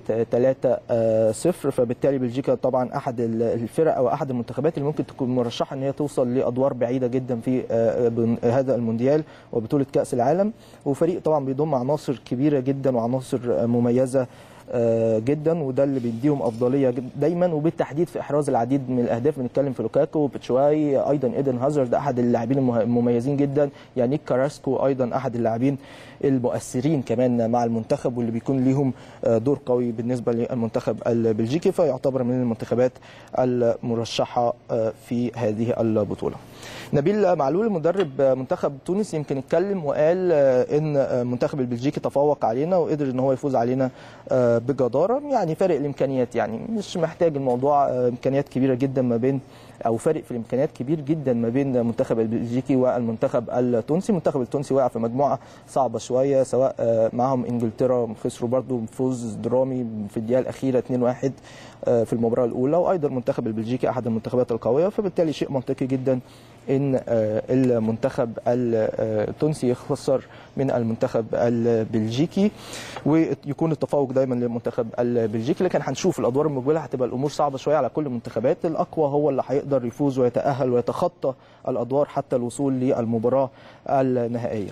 3 0 فبالتالي بلجيكا طبعا احد الفرق او احد المنتخبات اللي ممكن تكون مرشحه ان هي توصل لادوار بعيده جدا في هذا المونديال وبطوله كاس العالم وفريق طبعا بيضم عناصر كبيره جدا وعناصر مميزه جدا وده اللي بيديهم افضليه دايما وبالتحديد في احراز العديد من الاهداف بنتكلم في لوكاكو وبتشواي ايضا ايدن هازارد احد اللاعبين المميزين جدا يانيك كاراسكو ايضا احد اللاعبين المؤثرين كمان مع المنتخب واللي بيكون ليهم دور قوي بالنسبه للمنتخب البلجيكي فيعتبر من المنتخبات المرشحه في هذه البطوله. نبيل معلول مدرب منتخب تونس يمكن اتكلم وقال ان المنتخب البلجيكي تفوق علينا وقدر ان هو يفوز علينا بجداره يعني فارق الامكانيات يعني مش محتاج الموضوع امكانيات كبيره جدا ما بين او فارق في الامكانيات كبير جدا ما بين المنتخب البلجيكي والمنتخب التونسي المنتخب التونسي وقع في مجموعه صعبه شويه سواء معهم انجلترا خسروا برضو فوز درامي في الدقيقه الاخيره 2-1 في المباراه الاولى وايضا المنتخب البلجيكي احد المنتخبات القويه فبالتالي شيء منطقي جدا ان المنتخب التونسي يخسر من المنتخب البلجيكي ويكون التفوق دايما للمنتخب البلجيكي لكن هنشوف الادوار المقبله هتبقى الامور صعبه شويه على كل المنتخبات الاقوى هو اللي هيقدر يفوز ويتاهل ويتخطى الادوار حتى الوصول للمباراه النهائيه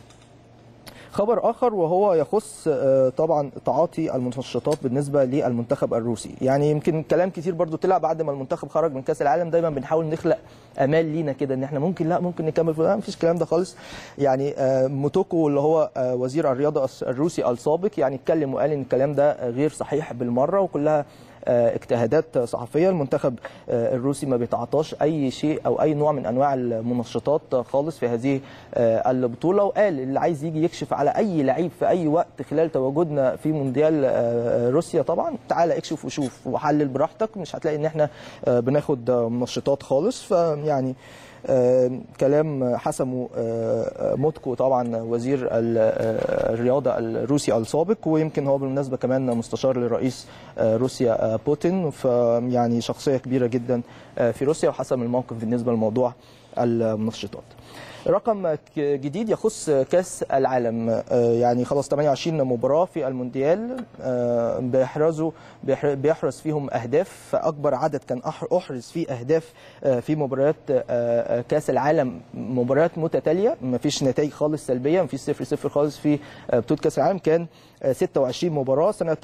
خبر اخر وهو يخص طبعا تعاطي المنشطات بالنسبه للمنتخب الروسي يعني يمكن كلام كتير برضو طلع بعد ما المنتخب خرج من كاس العالم دايما بنحاول نخلق امال لينا كده ان احنا ممكن لا ممكن نكمل لا مفيش الكلام ده خالص يعني موتوكو اللي هو وزير الرياضه الروسي السابق يعني اتكلم وقال ان الكلام ده غير صحيح بالمره وكلها اجتهادات صحفيه المنتخب الروسي ما بيتعاطاش اي شيء او اي نوع من انواع المنشطات خالص في هذه البطوله وقال اللي عايز يجي يكشف على اي لعيب في اي وقت خلال تواجدنا في مونديال روسيا طبعا تعالى اكشف وشوف وحلل براحتك مش هتلاقي ان احنا بناخد منشطات خالص فيعني آه كلام حسمه آه موتكو طبعا وزير الرياضه الروسي السابق ويمكن هو بالمناسبه كمان مستشار لرئيس آه روسيا بوتين فيعني شخصيه كبيره جدا في روسيا وحسم الموقف بالنسبه لموضوع المنشطات. رقم جديد يخص كاس العالم يعني خلاص 28 مباراه في المونديال بيحرزوا بيحرز فيهم اهداف فاكبر عدد كان احرز فيه اهداف في مباريات كاس العالم مباريات متتاليه ما فيش نتائج خالص سلبيه ما فيش صفر صفر خالص في بطوله كاس العالم كان 26 مباراه سنه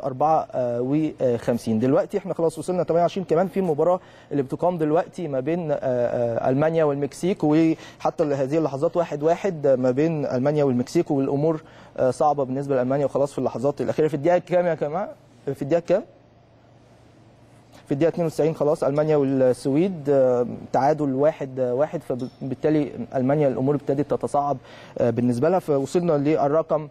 54 دلوقتي احنا خلاص وصلنا 28 كمان في مباراه اللي بتقام دلوقتي ما بين المانيا والمكسيك وحتى هذه اللحظات واحد واحد ما بين المانيا والمكسيك والامور صعبه بالنسبه لالمانيا وخلاص في اللحظات الاخيره في الدقيقه كام يا جماعه في الدقيقه كام في الدقيقه 92 خلاص المانيا والسويد تعادل واحد واحد فبالتالي المانيا الامور ابتدت تتصاعب بالنسبه لها فوصلنا للرقم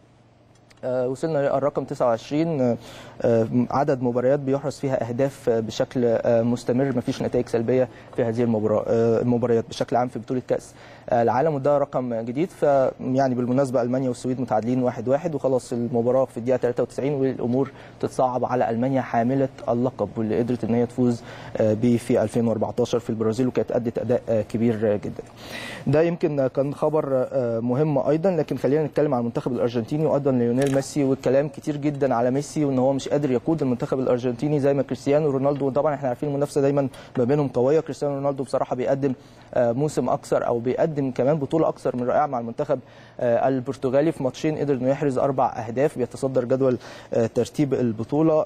وصلنا للرقم 29 عدد مباريات بيحرز فيها اهداف بشكل مستمر ما فيش نتائج سلبيه في هذه المباراه المباريات بشكل عام في بطوله كاس العالم وده رقم جديد فيعني بالمناسبه المانيا والسويد متعادلين 1-1 واحد واحد وخلاص المباراه في الدقيقه 93 والامور تتصاعب على المانيا حامله اللقب واللي قدرت ان هي تفوز بيه في 2014 في البرازيل وكانت ادت اداء كبير جدا. ده يمكن كان خبر مهم ايضا لكن خلينا نتكلم عن المنتخب الارجنتيني وايضا ليونيل ميسي والكلام كتير جدا على ميسي وان هو مش قادر يقود المنتخب الارجنتيني زي ما كريستيانو رونالدو وطبعا احنا عارفين المنافسه دايما ما بينهم قويه كريستيانو رونالدو بصراحه بيقدم موسم اكثر او بيقدم كمان بطوله اكثر من رائعه مع المنتخب البرتغالي في ماتشين قدر انه يحرز اربع اهداف بيتصدر جدول ترتيب البطوله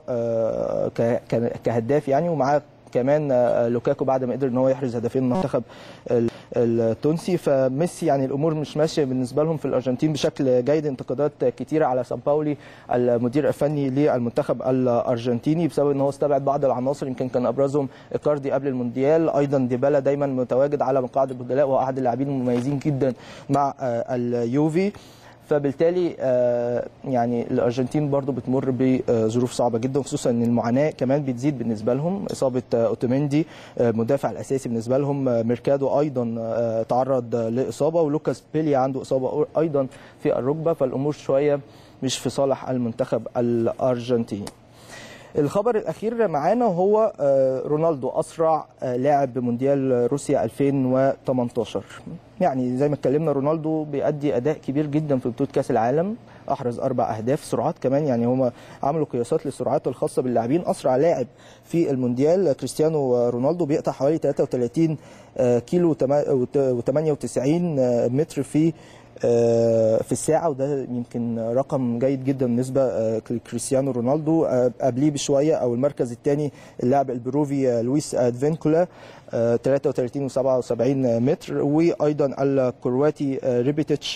كهداف يعني ومعاه كمان لوكاكو بعد ما قدر ان هو يحرز هدفين المنتخب التونسي فميسي يعني الامور مش ماشيه بالنسبه لهم في الارجنتين بشكل جيد انتقادات كتيره على سان باولي المدير الفني للمنتخب الارجنتيني بسبب ان هو استبعد بعض العناصر يمكن كان ابرزهم ايكاردي قبل المونديال ايضا ديبالا دايما متواجد على مقاعد البدلاء وهو احد اللاعبين المميزين جدا مع اليوفي فبالتالي يعني الارجنتين برضو بتمر بظروف صعبه جدا خصوصا ان المعاناه كمان بتزيد بالنسبه لهم اصابه اوتوميندي المدافع الاساسي بالنسبه لهم ميركادو ايضا تعرض لاصابه ولوكاس بيليا عنده اصابه ايضا في الركبه فالامور شويه مش في صالح المنتخب الارجنتيني الخبر الاخير معانا هو رونالدو اسرع لاعب بمونديال روسيا 2018 يعني زي ما اتكلمنا رونالدو بيأدي اداء كبير جدا في بطوله كاس العالم احرز اربع اهداف سرعات كمان يعني هم عملوا قياسات للسرعات الخاصه باللاعبين اسرع لاعب في المونديال كريستيانو رونالدو بيقطع حوالي 33 كيلو و98 متر في في الساعه وده يمكن رقم جيد جدا بالنسبه لكريستيانو رونالدو قبليه بشويه او المركز الثاني اللاعب البروفي لويس ادفينكولا 33 و77 متر وايضا الكرواتي ريبيتيتش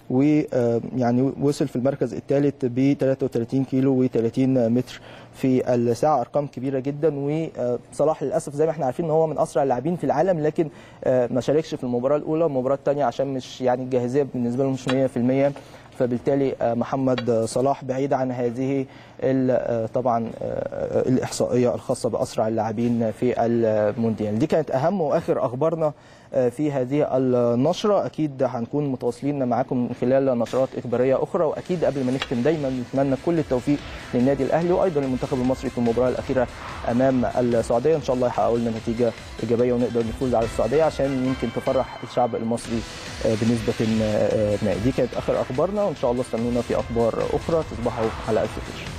ويعني وصل في المركز الثالث ب 33 كيلو و30 متر في الساعه ارقام كبيره جدا وصلاح للاسف زي ما احنا عارفين ان هو من اسرع اللاعبين في العالم لكن ما شاركش في المباراه الاولى والمباراه الثانيه عشان مش يعني الجاهزيه بالنسبه له مش 100% فبالتالي محمد صلاح بعيد عن هذه طبعا الاحصائيه الخاصه باسرع اللاعبين في المونديال دي كانت اهم واخر اخبارنا في هذه النشره اكيد هنكون متواصلين معاكم من خلال نشرات اخباريه اخرى واكيد قبل ما نختم دايما نتمنى كل التوفيق للنادي الاهلي وايضا المنتخب المصري في المباراه الاخيره امام السعوديه ان شاء الله يحققوا لنا نتيجه ايجابيه ونقدر نفوز على السعوديه عشان يمكن تفرح الشعب المصري بنسبه ما دي كانت اخر اخبارنا وان شاء الله استنونا في اخبار اخرى تصبحوا على الف خير